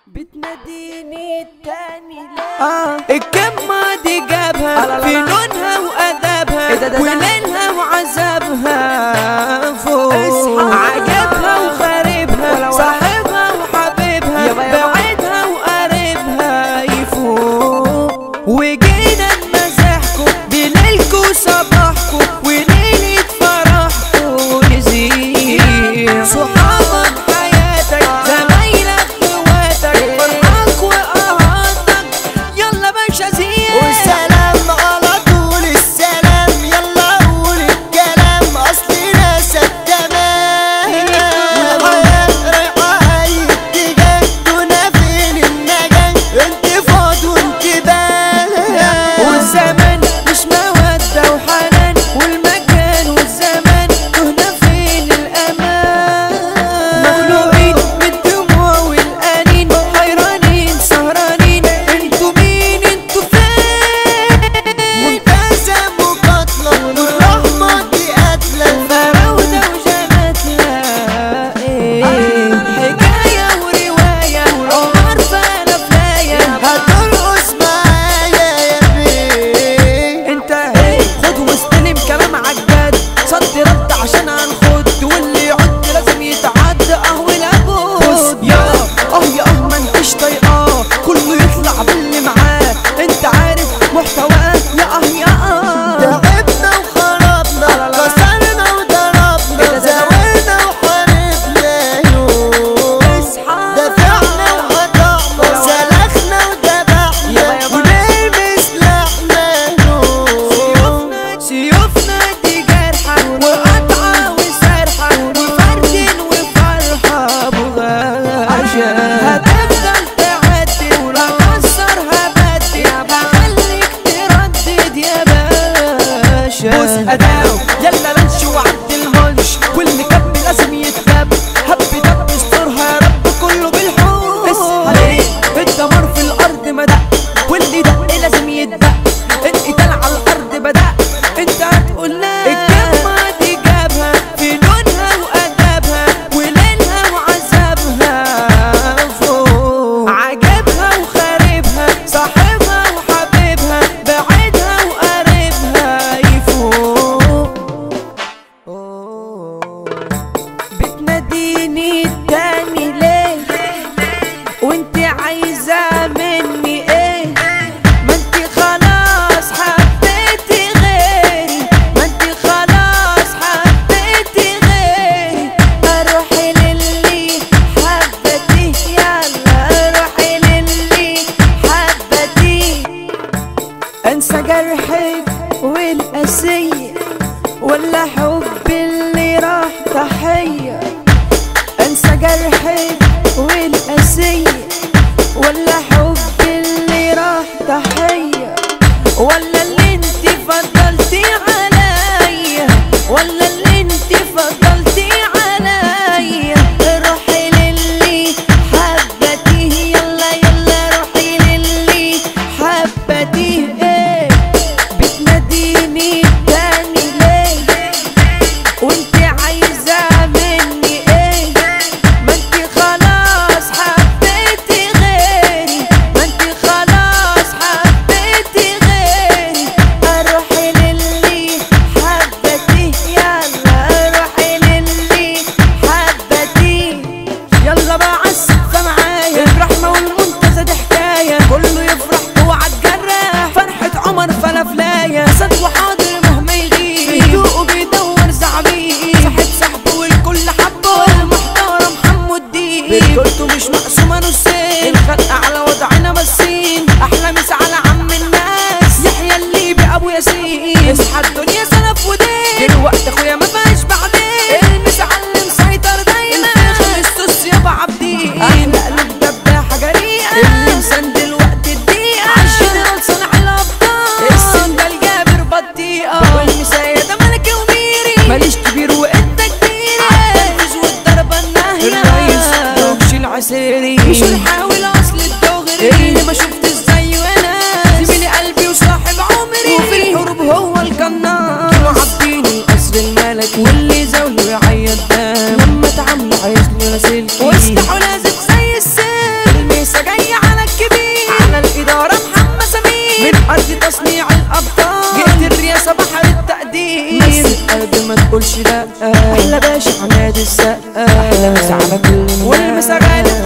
بتناديني التاني لا آه الكمة دي جابها في لونها وأدابها وليلها وعذابها فوق عجبها وخاربها صاحبها وحبيبها بعيدها وقريبها يفوق وجينا نمزحكم بليلكوا وصباحكم وليلة فرحكم نزيد صحابك حياتك زمايلك اخواتك فرحك وقهاتك يلا باشا زين والسلام على طول السلام يلا قول الكلام اصل ناسك تمام والحياة رايحة اي اتجاه دونا فين النجاة انتفاض وانتباه والزمن مش مودة وحنان والمكان والزمان هنا فين الأمان مخلوقين بالدموع والأنين حيرانين سهرانين انتوا مين انتوا فين منتزه مقاتلة والرحمة دي قاتلة فراودة وجنات لا ايه حكاية ورواية عمر فانا فلاية هترقص معايا يا بيه انت خد واستلم كلام عجاد صد رد عشان هنخد واللي يعد لازم يتعد اهو لابد يا اه يا اه ما انتش طايقاه كله يطلع باللي معاه انت عارف محتواه يا اه يا اه تعبنا وخربنا كسرنا وضربنا زاولنا وحاربنا يوم اصحى دفعنا وقطعنا سلخنا وذبحنا ونلبس لحنا يوم سيوفنا سيوفنا دي جرحة وقطعة وسرحة وفرد وفرحة بغاشة هتفضل تعدي ولو كسر هبدي بخليك تردد يا باشا بص أداو يلا لنش وعد المنش واللي كب لازم يتكب هب دب استرها يا رب كله بالحب اصحى الدمار في الأرض ما دق واللي دق لازم يتدق القتال على الأرض بدأ انت هتقول لا الجمة دي جابها في لونها وأدابها وليلها وعذابها فوق عجبها وخاربها صاحبها وحبيبها بعيدها وقريبها يفوق بتناديني التاني ليه وانت عايزة مني ايه ما انت خلاص حبيتي غيري ما انت خلاص حبيتي غيري اروحي للي حبتي يلا روحي للي حبتي انسى جرحك والقسية ولا حب اللي راح ضحية انسى جرحك والقسية ولا حب اللي راح ضحية ولا اللي انت فضلتي عليا ولا اللي انت فضلتي عليا روحي للي حبتيه يلا يلا روحي للي حبتيه ايه بتناديني تاني ليه وانت عايزة مني ايه ما انت خلاص حبيتي غيري ما انت خلاص حبيتي غيري اروحي للي حبتي يلا روحي للي حبتي يلا بقى عالسقفة معايا الرحمة والمنتزه دي حكاية كله يفرح اوعى تجرح فرحة عمر فلافلاية صد وحاضر مهما يغيب في ذوقه بيدور زعبيب صاحب صاحبه والكل حبه المحترم حمو الدين رجولته مش مقسومة نصين الخلق على وضعنا مسين احلى مسا على عم الناس يحيى الليبي ابو ياسين اصحى الدنيا سلف ودين دلوقتي اخويا ما فيهاش بعدين المسا على اللي مسيطر دايما الخميس يابا عابدين احلى قلب دباحة جريئة اللي مسند الوقت الدقيقة عالجنرال صنع الابطال السندال جابر بطيئة والمسايا ده ملكي وميري ماليش كبير وانت كبير التنفيذ والضربة الناهية الرئيس دوكش العسيري مش الحاول اصل الدغري اللي ما شفت ازاي وانا زميلي قلبي وصاحب عمري وفي الحروب هو القناص كانوا عابدين القصر الملكي واللي زاوله يعيط دم لما تعاملوا عايز له لاسلكي وافتحوا لازق زي السيل الميسا تقولش لا احلى باشا عماد السقا احلى مسا على كل والمسا غالب